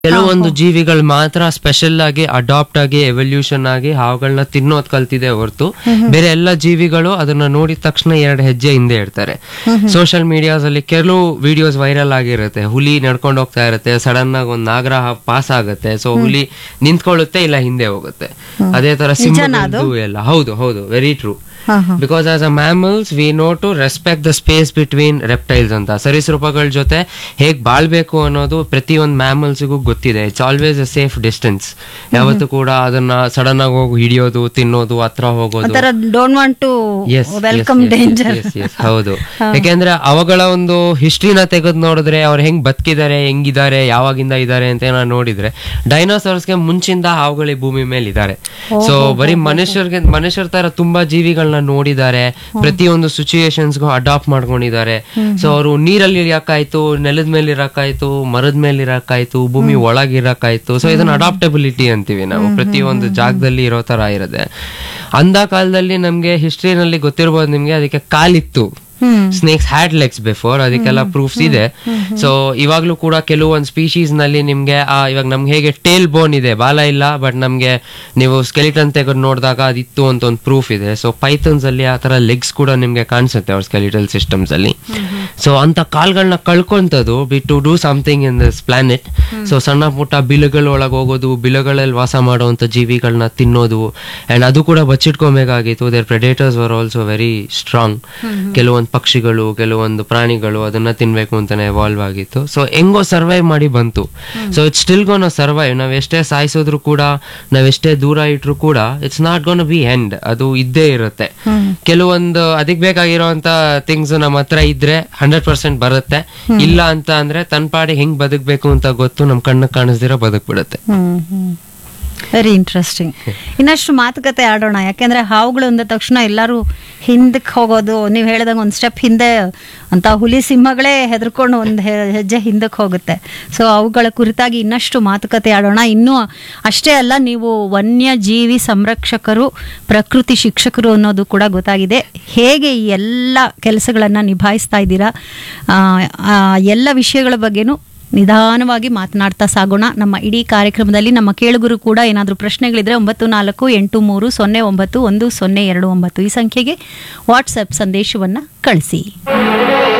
ಕೆಲವೊಂದು ಜೀವಿಗಳು ಮಾತ್ರ ಸ್ಪೆಷಲ್ ಆಗಿ ಅಡಾಪ್ಟ್ ಆಗಿ ಎವಲ್ಯೂಷನ್ ಆಗಿ ಹಾವುಗಳನ್ನ ತಿನ್ನೋದ್ ಕಲ್ತಿದೆ ಹೊರತು ಬೇರೆ ಎಲ್ಲ ಜೀವಿಗಳು ಅದನ್ನ ನೋಡಿದ ತಕ್ಷಣ ಎರಡು ಹೆಜ್ಜೆ ಹಿಂದೆ ಇಡ್ತಾರೆ ಸೋಷಿಯಲ್ ಮೀಡಿಯಾಸ್ ಅಲ್ಲಿ ಕೆಲವು ವಿಡಿಯೋಸ್ ವೈರಲ್ ಆಗಿರುತ್ತೆ ಹುಲಿ ನಡ್ಕೊಂಡು ಹೋಗ್ತಾ ಇರುತ್ತೆ ಸಡನ್ ಆಗಿ ಒಂದು ನಾಗರ ಪಾಸ್ ಆಗುತ್ತೆ ಸೊ ಹುಲಿ ನಿಂತ್ಕೊಳ್ಳುತ್ತೆ ಇಲ್ಲ ಹಿಂದೆ ಹೋಗುತ್ತೆ ಅದೇ ತರ ಸಿಂಹಗಳು ಎಲ್ಲ ಹೌದು ಹೌದು ವೆರಿ ಟ್ರೂ ಹಾ ಹಾ because as a mammals we know to respect the space between reptiles ಅಂತ ಸರೀಸೃಪಗಳ ಜೊತೆ ಹೇಗ್ ಬಾಳ್ಬೇಕು ಅನ್ನೋದು ಪ್ರತಿಯೊಂದು ಮ್ಯಾಮಲ್ಸ್ಗೂ ಗೊತ್ತಿದೆ it's always a safe distance ಯಾವತ್ತೂ ಕೂಡ ಅದನ್ನ ಸಡನ್ ಆಗಿ ಹೋಗಿ ಹಿಡಿಯೋದು ತಿನ್ನೋದು ಹತ್ರ ಹೋಗೋದು ಒಂಥರ don't want to Yes, welcome yes, yes, danger yes, yes, ಹೌದು ಯಾಕೆಂದ್ರೆ ಅವುಗಳ ಒಂದು ಹಿಸ್ಟ್ರಿನ ತೆಗೆದು ನೋಡಿದ್ರೆ ಅವ್ರು ಹೆಂಗ್ ಬದುಕಿದ್ದಾರೆ ಹೆಂಗಿದ್ದಾರೆ ಯಾವಾಗಿಂದ ಇದ್ದಾರೆ ಅಂತ ನಾವು ನೋಡಿದ್ರೆ ಡೈನೋಸಾರ್ಸ್ಗೆ ಮುಂಚಿಂದ ಹಾವುಗಳು ಈ ಭೂಮಿ ಮೇಲೆ ಇದ್ದಾರೆ ಸೊ ಬರೀ ಮನುಷ್ಯರಿಗೆ ಮನುಷ್ಯರ ತರ ತುಂಬಾ ಜೀವಿಗಳನ್ನ ನೋಡಿದ್ದಾರೆ ಪ್ರತಿಯೊಂದು ಸಿಚುಯೇಷನ್ಸ್ಗೂ ಅಡಾಪ್ಟ್ ಮಾಡ್ಕೊಂಡಿದ್ದಾರೆ ಸೊ ಅವರು ನೀರಲ್ಲಿ ಇರಕ್ಕಾಯ್ತು ನೆಲದ ಮೇಲೆ ಇರಕ್ಕಾಯ್ತು ಮರದ ಮೇಲೆ ಇರಕ್ಕಾಯ್ತು ಭೂಮಿ ಒಳಗೆ ಇರಕ್ಕಾಯ್ತು ಸೊ ಇದನ್ನ ಅಡಾಪ್ಟಬಿಲಿಟಿ ಅಂತೀವಿ ನಾವು ಪ್ರತಿಯೊಂದು ಜಾಗದಲ್ಲಿ ಇರೋ ತರ ಇರುತ್ತೆ ಅಂದ ಕಾಲದಲ್ಲಿ ನಮ್ಗೆ ಹಿಸ್ಟ್ರಿನಲ್ಲಿ ಗೊತ್ತಿರ್ಬೋದು ನಿಮ್ಗೆ ಅದಕ್ಕೆ ಕಾಲಿತ್ತು hmm snakes had legs before ಅದಕ್ಕೆಲ್ಲ ಪ್ರೂಫ್ಸ್ ಇದೆ ಸೊ ಇವಾಗ್ಲೂ ಕೂಡ ಕೆಲವೊಂದು ಸ್ಪೀಶೀಸ್ ನಲ್ಲಿ ನಿಮ್ಗೆ ಆ, ಇವಾಗ ನಮ್ಗೆ ಹೇಗೆ ಟೇಲ್ ಬೋನ್ ಇದೆ ಬಾಲ ಇಲ್ಲ ಬಟ್ ನಮ್ಗೆ ನೀವು ಸ್ಕೆಲಿಟನ್ ತೆಗೆದು ನೋಡಿದಾಗ ಅದಿತ್ತು ಅಂತ ಒಂದು ಪ್ರೂಫ್ ಇದೆ ಸೊ ಪೈಥನ್ಸ್ ಅಲ್ಲಿ ಆ ತರ ಲೆಗ್ಸ್ ಕೂಡ ನಿಮ್ಗೆ ಕಾಣಿಸುತ್ತೆ ಅವ್ರ ಸ್ಕೆಲಿಟಲ್ ಸಿಸ್ಟಮ್ಸ್ ಅಲ್ಲಿ ಸೊ ಅಂತ ಕಾಲ್ಗಳನ್ನ ಕಳ್ಕೊಂತದ್ದು be to do something in this planet so ಸಣ್ಣ ಪುಟ್ಟ ಬಿಲುಗಳ ಒಳಗೆ ಹೋಗೋದು ಬಿಲುಗಳಲ್ಲಿ ವಾಸ ಮಾಡುವಂತ ಜೀವಿಗಳನ್ನ ತಿನ್ನೋದು ಅಂಡ್ ಅದು ಕೂಡ ಬಚ್ಚಿಟ್ಕೊಬೇಕಾಗಿತ್ತು there predators were also very strong ಕೆಲವೊಂದು ಪಕ್ಷಿಗಳು ಕೆಲವೊಂದು ಪ್ರಾಣಿಗಳು ಅದನ್ನ ತಿನ್ಬೇಕು ಅಂತಾನೆ ಎವಾಲ್ವ್ ಆಗಿತ್ತು ಸೊ ಹೆಂಗೋ ಸರ್ವೈವ್ ಮಾಡಿ ಬಂತು so it's still gonna survive ನಾವ್ ಎಷ್ಟೇ ಸಾಯಿಸಿದ್ರು ಕೂಡ ನಾವ್ ಎಷ್ಟೇ ದೂರ ಇಟ್ರು ಕೂಡ it's not gonna be end ಅದು ಇದ್ದೇ ಇರುತ್ತೆ ಕೆಲವೊಂದು ಅದಕ್ಕೆ ಬೇಕಾಗಿರೋಂತ ಥಿಂಗ್ಸ್ ನಮ್ಮ ಹತ್ರ ಇದ್ರೆ ಹಂಡ್ರೆಡ್ ಪರ್ಸೆಂಟ್ ಬರುತ್ತೆ ಇಲ್ಲ ಅಂತ ಅಂದ್ರೆ ತನ್ನ ಪಾಡಿ ಹೆಂಗ್ ಬದುಕ್ಬೇಕು ಅಂತ ಗೊತ್ತು ನಮ್ ಕಣ್ಣಿಗೆ ಕಾಣಿಸ್ದಿರೋ ಬದುಕ್ಬಿಡುತ್ತೆ ವೆರಿ ಇಂಟ್ರೆಸ್ಟಿಂಗ್ ಇನ್ನಷ್ಟು ಮಾತುಕತೆ ಆಡೋಣ ಯಾಕೆಂದ್ರೆ ಹಾವುಗಳು ಅಂದ ತಕ್ಷಣ ಎಲ್ಲರೂ ಹಿಂದಕ್ಕೆ ಹೋಗೋದು ನೀವು ಹೇಳಿದಂಗೆ ಒಂದು ಸ್ಟೆಪ್ ಹಿಂದೆ ಅಂತ ಹುಲಿ ಸಿಂಹಗಳೇ ಹೆದರ್ಕೊಂಡು ಒಂದು ಹೆಜ್ಜೆ ಹಿಂದಕ್ಕೆ ಹೋಗುತ್ತೆ ಸೊ ಅವುಗಳ ಕುರಿತಾಗಿ ಇನ್ನಷ್ಟು ಮಾತುಕತೆ ಆಡೋಣ ಇನ್ನೂ ಅಷ್ಟೇ ಅಲ್ಲ ನೀವು ವನ್ಯಜೀವಿ ಸಂರಕ್ಷಕರು ಪ್ರಕೃತಿ ಶಿಕ್ಷಕರು ಅನ್ನೋದು ಕೂಡ ಗೊತ್ತಾಗಿದೆ ಹೇಗೆ ಈ ಎಲ್ಲ ಕೆಲಸಗಳನ್ನು ನಿಭಾಯಿಸ್ತಾ ಇದ್ದೀರಾ ಆ, ಆ ಎಲ್ಲ ವಿಷಯಗಳ ಬಗ್ಗೆನೂ ನಿಧಾನವಾಗಿ ಮಾತನಾಡ್ತಾ ಸಾಗೋಣ ನಮ್ಮ ಇಡೀ ಕಾರ್ಯಕ್ರಮದಲ್ಲಿ ನಮ್ಮ ಕೇಳುಗರು ಕೂಡ ಏನಾದರೂ ಪ್ರಶ್ನೆಗಳಿದ್ರೆ ಒಂಬತ್ತು ನಾಲ್ಕು ಎಂಟು ಮೂರು ಸೊನ್ನೆ ಒಂಬತ್ತು ಒಂದು ಸೊನ್ನೆ ಎರಡು ಒಂಬತ್ತು ಈ ಸಂಖ್ಯೆಗೆ ವಾಟ್ಸಪ್ ಸಂದೇಶವನ್ನು ಕಳಿಸಿ